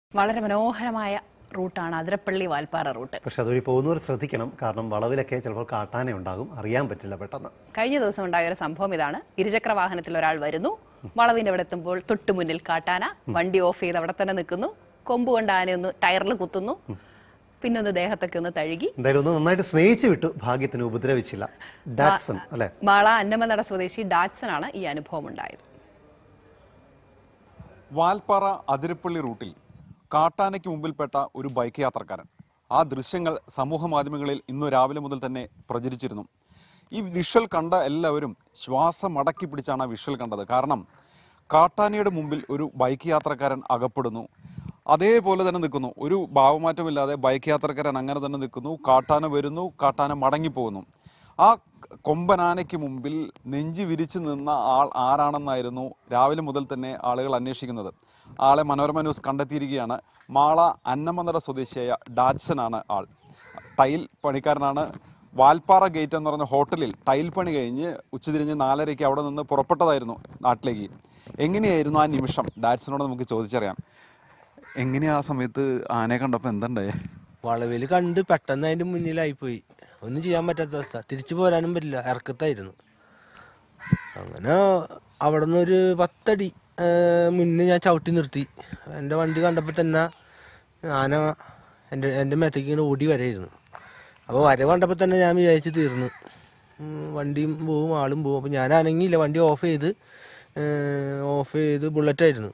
വളരെ മനോഹരമായ റൂട്ടാണ് അതിരപ്പള്ളി വാൽപ്പാറ റൂട്ട് പക്ഷെ അതുവഴി പോകുന്നവർ ശ്രദ്ധിക്കണം കാരണം വളവിലൊക്കെ ചിലപ്പോൾ കാട്ടാന ഉണ്ടാകും അറിയാൻ പറ്റില്ല പെട്ടെന്ന് കഴിഞ്ഞ ദിവസം ഉണ്ടായ ഒരു സംഭവം ഇതാണ് ഇരുചക്ര വാഹനത്തിൽ ഒരാൾ വരുന്നു വളവിന്റെ അവിടെ എത്തുമ്പോൾ തൊട്ടു മുന്നിൽ കാട്ടാന വണ്ടി ഓഫ് ചെയ്ത് അവിടെ തന്നെ നിൽക്കുന്നു കൊമ്പ് കൊണ്ട് ആനയൊന്ന് ടയറിൽ കുത്തുന്നു പിന്നെ ഒന്ന് ദേഹത്തൊക്കെ ഒന്ന് തഴുകി എന്തായാലും ഒന്ന് നന്നായിട്ട് സ്നേഹിച്ചു വിട്ടു ഭാഗ്യത്തിന് ഉപദ്രവിച്ചില്ല ഡാറ്റ്സൺ അല്ലെ മാള അന്നമനട സ്വദേശി ഡാറ്റ്സൺ ആണ് ഈ അനുഭവം ഉണ്ടായത് വാൽപ്പാറ അതിരപ്പള്ളി റൂട്ടിൽ കാട്ടാനയ്ക്ക് മുമ്പിൽപ്പെട്ട ഒരു ബൈക്ക് യാത്രക്കാരൻ ആ ദൃശ്യങ്ങൾ സമൂഹ മാധ്യമങ്ങളിൽ ഇന്നു രാവിലെ മുതൽ തന്നെ പ്രചരിച്ചിരുന്നു ഈ വിഷ്വൽ കണ്ട എല്ലാവരും ശ്വാസം അടക്കി പിടിച്ചാണ് ആ വിഷ്വൽ കണ്ടത് കാരണം കാട്ടാനയുടെ മുമ്പിൽ ഒരു ബൈക്ക് യാത്രക്കാരൻ അകപ്പെടുന്നു അതേപോലെ തന്നെ നിൽക്കുന്നു ഒരു ഭാവമാറ്റമില്ലാതെ ബൈക്ക് യാത്രക്കാരൻ അങ്ങനെ തന്നെ നിൽക്കുന്നു കാട്ടാന വരുന്നു കാട്ടാന മടങ്ങിപ്പോകുന്നു ആ കൊമ്പനാനയ്ക്ക് മുമ്പിൽ നെഞ്ചി വിരിച്ചു നിന്ന ആൾ ആരാണെന്നായിരുന്നു രാവിലെ മുതൽ തന്നെ ആളുകൾ അന്വേഷിക്കുന്നത് ആളെ മനോരമ ന്യൂസ് കണ്ടെത്തിയിരിക്കുകയാണ് മാള അന്നമന്നട സ്വദേശിയായ ഡാറ്റ്സനാണ് ആൾ ടൈൽ പണിക്കാരനാണ് വാൽപ്പാറ ഗേറ്റ് എന്ന് പറഞ്ഞ ഹോട്ടലിൽ ടൈൽ പണി കഴിഞ്ഞ് ഉച്ചതിരിഞ്ഞ് നാലരയ്ക്ക് അവിടെ നിന്ന് പുറപ്പെട്ടതായിരുന്നു നാട്ടിലേക്ക് എങ്ങനെയായിരുന്നു ആ നിമിഷം ഡാറ്റ്സനോട് നമുക്ക് ചോദിച്ചറിയാം എങ്ങനെയാ ആ സമയത്ത് ആനയെ കണ്ടപ്പോൾ എന്തുണ്ടായേ വളവിൽ കണ്ട് പെട്ടെന്ന് അതിന്റെ മുന്നിലായിപ്പോയി ഒന്നും ചെയ്യാൻ പറ്റാത്ത അവസ്ഥ തിരിച്ചു പോരാനും പറ്റില്ല ഇറക്കത്തായിരുന്നു അങ്ങനെ അവിടെ നിന്ന് ഒരു പത്തടി ആ, മുന്നേ ഞാൻ ചവിട്ടി നിർത്തി എൻ്റെ വണ്ടി കണ്ടപ്പോൾ തന്നെ ആന എൻ്റെ എൻ്റെ മേത്തേക്ക് ഇങ്ങനെ ഓടി വരായിരുന്നു അപ്പോൾ വര കണ്ടപ്പോൾ തന്നെ ഞാൻ വിചാരിച്ച് തീർന്നു ഉം, വണ്ടിയും പോവും ആളും പോവും അപ്പോൾ ഞാൻ അനങ്ങിയില്ല വണ്ടി ഓഫ് ചെയ്ത് ഓഫ് ചെയ്ത് ബുള്ളറ്റായിരുന്നു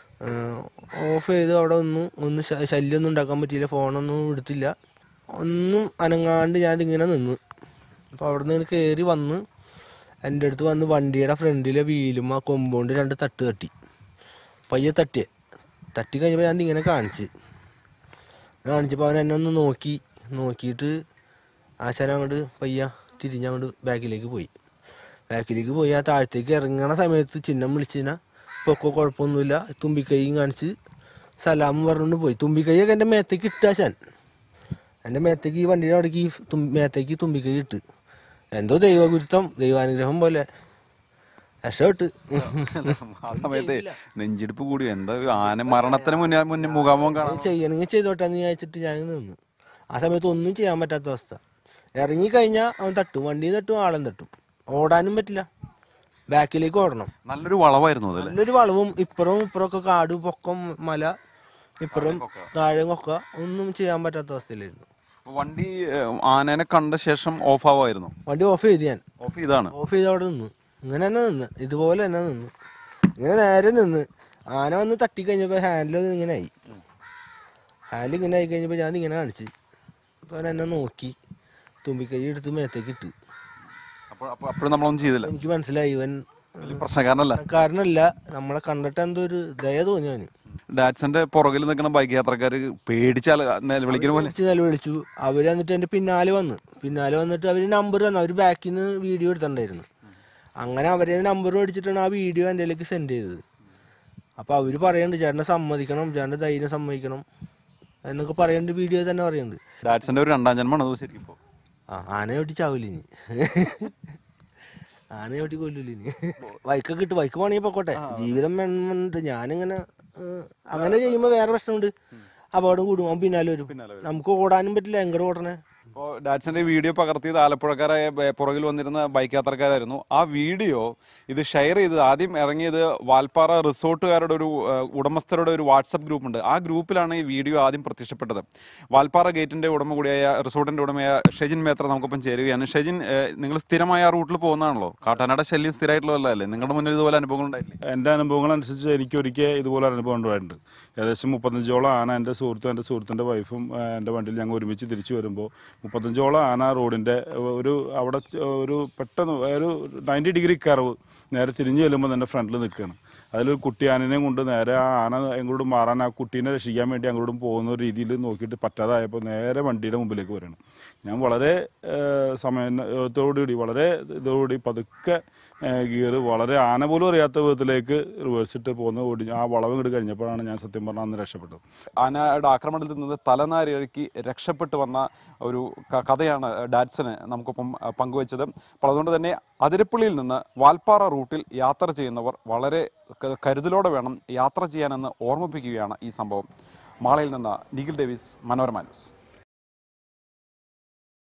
ഓഫ് ചെയ്ത് അവിടെ ഒന്നും ഒന്ന് ശ- ശല്യമൊന്നും ഉണ്ടാക്കാൻ പറ്റിയില്ല ഫോണൊന്നും എടുത്തില്ല ഒന്നും അനങ്ങാണ്ട് ഞാൻ ഇങ്ങനെ നിന്ന് അപ്പോൾ അവിടെ നിന്ന് കയറി വന്ന് എൻ്റെ അടുത്ത് വന്ന് വണ്ടിയുടെ ഫ്രണ്ടിലെ വീലും ആ കൊമ്പോണ്ട് രണ്ട് തട്ട് തട്ടി പയ്യെ തട്ടിയെ തട്ടി കഴിഞ്ഞപ്പോൾ ഞാൻ ഇങ്ങനെ കാണിച്ച് കാണിച്ചപ്പോൾ അവൻ എന്നെ ഒന്ന് നോക്കി നോക്കിയിട്ട് ആശാൻ അങ്ങോട്ട് പയ്യ തിരിഞ്ഞങ്ങോട്ട് ബാക്കിലേക്ക് പോയി ബാക്കിലേക്ക് പോയി ആ താഴത്തേക്ക് ഇറങ്ങണ സമയത്ത് ചിഹ്നം വിളിച്ചിന പൊക്കോ കുഴപ്പമൊന്നുമില്ല തുമ്പിക്കൈയും കാണിച്ച് സലാം പറഞ്ഞുകൊണ്ട് പോയി തുമ്പിക്കൈയൊക്കെ എൻ്റെ മേത്തേക്ക് ഇട്ടാശാൻ എൻ്റെ മേത്തേക്ക് ഈ വണ്ടിയുടെ അവിടേക്ക് ഈ തുമ്പി മേത്തേക്ക് തുമ്പിക്കൈ ഇട്ട് എന്തോ ദൈവഗുരുത്തം ദൈവാനുഗ്രഹം പോലെ രക്ഷപ്പെട്ട് ആ സമയത്ത് നെഞ്ചിടിപ്പ് കൂടി എന്താ ഒരു ആന മരണത്തിന് മുന്നേ മുന്നേ മുഖാമുഖം കാണാൻ ചെയ്യണമെങ്കിൽ ചെയ്തോട്ടെ എന്ന് വിചാരിച്ചിട്ട് ഞാൻ നിന്ന് ആ സമയത്ത് ഒന്നും ചെയ്യാൻ പറ്റാത്ത അവസ്ഥ ഇറങ്ങി കഴിഞ്ഞാൽ അവൻ തട്ടും വണ്ടിയും തട്ടും ആളും തട്ടും ഓടാനും പറ്റില്ല ബാക്കിലേക്ക് ഓടണം നല്ലൊരു വളവായിരുന്നു അതല്ലേ നല്ലൊരു വളവും ഇപ്പുറവും ഇപ്പുറമൊക്കെ കാട് പൊക്കം മല ഇപ്പുറം താഴെ കൊക്ക ഒന്നും ചെയ്യാൻ പറ്റാത്ത അവസ്ഥയിലായിരുന്നു അപ്പൊ വണ്ടി ഏഹ്, ആനേനെ കണ്ട ശേഷം ഓഫ് ആവായിരുന്നു വണ്ടി ഓഫ് ചെയ്ത് ഞാൻ ഓഫ് ചെയ്താണ് ഓഫ് ചെയ്ത് അവിടെ നിന്ന് ഇങ്ങനെ തന്നെ നിന്ന് ഇതുപോലെ തന്നെ നിന്ന് ഇങ്ങനെ നേരെ നിന്ന് ആന വന്ന് തട്ടി കഴിഞ്ഞപ്പോൾ ഹാൻഡിൽ ഇങ്ങനെ ആയി ഹാൻഡിൽ ഇങ്ങനെ ആയി കഴിഞ്ഞപ്പോൾ ഞാൻ ഇങ്ങനെ കാണിച്ച് അപ്പോൾ അവൻ എന്നെ നോക്കി തുമ്പിക്കൈ എടുത്ത് മേത്തേക്ക് ഇട്ട് അപ്പോൾ അപ്പോൾ അപ്പോഴും നമ്മളൊന്നും ചെയ്തില്ല എനിക്ക് മനസ്സിലായി ഇവൻ വലിയ പ്രശ്നക്കാരനല്ല കാരണല്ല നമ്മളെ കണ്ടിട്ട് എന്തോ ഒരു ദയ തോന്നി അവന് ഡാറ്റ്സന്റെ പുറകിൽ നിൽക്കുന്ന ബൈക്ക് യാത്രക്കാര് പേടിച്ചാൽ വിളിക്കുന്ന പോലെ വിളിച്ച് നിലവിളിച്ചു അവര് എന്നിട്ട് എന്റെ പിന്നാലെ വന്ന് പിന്നാലെ വന്നിട്ട് അവര് നമ്പർ തന്നു അവര് ബാക്കിൽ നിന്ന് വീഡിയോ എടുത്തിട്ടുണ്ടായിരുന്നു അങ്ങനെ അവരെ നമ്പർ മേടിച്ചിട്ടാണ് ആ വീഡിയോ എൻ്റെ കയ്യിലേക്ക് സെൻഡ് ചെയ്തത് അപ്പൊ അവര് പറയുന്നുണ്ട് ചേട്ടനെ സമ്മതിക്കണം ചേട്ടൻ്റെ ധൈര്യം സമ്മതിക്കണം എന്നൊക്കെ പറയുന്നുണ്ട് വീഡിയോ തന്നെ പറയുന്നുണ്ട് ഡാറ്റ്സന്റെ ഒരു രണ്ടാം ജന്മമാണ് അത് ശരിക്കും ഇപ്പോ ആ ആനയെ വെട്ടി ചാവില്ല ഇനി ആനയെ വെട്ടി കൊല്ലൂല ഇനി ബൈക്കൊക്കെ ഇട്ട് ബൈക്ക് പണിയെ പൊക്കോട്ടെ ജീവിതം വേണമെന്നുണ്ട് ഞാനിങ്ങനെ ഏഹ്, അങ്ങനെ ചെയ്യുമ്പോ വേറെ പ്രശ്നമുണ്ട് അപകടം കൂടും അവൻ പിന്നാലെ വരും നമുക്ക് ഓടാനും പറ്റില്ല എങ്ങോട്ട് ഓടണേ ഇപ്പോൾ ഡാറ്റ്സന്റെ വീഡിയോ പകർത്തിയത് ആലപ്പുഴക്കാരായ ബ- പുറകിൽ വന്നിരുന്ന ബൈക്ക് യാത്രക്കാരായിരുന്നു ആ വീഡിയോ ഇത് ഷെയർ ചെയ്തത് ആദ്യം ഇറങ്ങിയത് വാൽപ്പാറ റിസോർട്ടുകാരുടെ ഒരു ഏഹ്, ഉടമസ്ഥരുടെ ഒരു വാട്സപ്പ് ഗ്രൂപ്പ് ഉണ്ട് ആ ഗ്രൂപ്പിലാണ് ഈ വീഡിയോ ആദ്യം പ്രത്യക്ഷപ്പെട്ടത് വാൽപ്പാറ ഗേറ്റിന്റെ ഉടമ കൂടിയായ റിസോർട്ടിന്റെ ഉടമയായ ഷെജിൻ മേത്ര നമുക്കൊപ്പം ചേരുകയാണ് ഷെജിൻ ഏഹ്, നിങ്ങൾ സ്ഥിരമായ ആ റൂട്ടിൽ പോകുന്നതാണല്ലോ കാട്ടാനയുടെ ശല്യം സ്ഥിരമായിട്ടുള്ളതല്ലേ നിങ്ങളുടെ മുന്നിൽ ഇതുപോലെ അനുഭവങ്ങൾ ഉണ്ടായില്ലേ എൻ്റെ അനുഭവങ്ങൾ അനുസരിച്ച് എനിക്ക് ഒരിക്കൽ ഇതുപോലെ അനുഭവം ഉണ്ടായിട്ടുണ്ട് ഏകദേശം മുപ്പത്തഞ്ചോളം ആന എൻ്റെ സുഹൃത്തും എൻ്റെ സുഹൃത്തിൻ്റെ വൈഫും ആ, എൻ്റെ വണ്ടിയിൽ ഞങ്ങൾ ഒരുമിച്ച് തിരിച്ചു വരുമ്പോൾ മുപ്പത്തഞ്ചോളം ആന റോഡിൻ്റെ ഒരു അവിടെ ച- ഒരു പെട്ടെന്ന് ഒരു നയൻറ്റി ഡിഗ്രി കർവ് നേരെ തിരിഞ്ഞു ചെല്ലുമ്പോൾ എൻ്റെ ഫ്രണ്ടിൽ നിൽക്കുകയാണ് അതിലൊരു കുട്ടി ആനനെയും കൊണ്ട് നേരെ ആ ആന എങ്ങോട്ടും മാറാൻ ആ കുട്ടീനെ രക്ഷിക്കാൻ വേണ്ടി അങ്ങോട്ടും പോകുന്ന ഒരു രീതിയിൽ നോക്കിയിട്ട് പറ്റാതായപ്പോൾ നേരെ വണ്ടിയുടെ മുമ്പിലേക്ക് വരണം ഞാൻ വളരെ സമയത്തോടുകൂടി വളരെ ഇതോടുകൂടി പതുക്കെ ഗിയർ വളരെ ആന പോലും അറിയാത്ത വിധത്തിലേക്ക് റിവേഴ്സ് ഇട്ട് പോകുന്ന ഓടി ആ വളവ് ഇങ്ങോട്ട് കഴിഞ്ഞപ്പോഴാണ് ഞാൻ സത്യം പറഞ്ഞാൽ അന്ന് രക്ഷപ്പെട്ടത് ആനയുടെ ആക്രമണത്തിൽ നിന്ന് തലനാരിഴക്കി രക്ഷപ്പെട്ടു വന്ന ഒരു ക- കഥയാണ് ഡാറ്റ്സന് നമുക്കൊപ്പം ആ, പങ്കുവച്ചത് അപ്പോൾ അതുകൊണ്ട് തന്നെ അതിരപ്പള്ളിയിൽ നിന്ന് വാൽപ്പാറ റൂട്ടിൽ യാത്ര ചെയ്യുന്നവർ വളരെ ക- കരുതലോടെ വേണം യാത്ര ചെയ്യാനെന്ന് ഓർമ്മിപ്പിക്കുകയാണ് ഈ സംഭവം മാളയിൽ നിന്ന് നിഖിൽ ഡേവിസ് മനോരമ ന്യൂസ്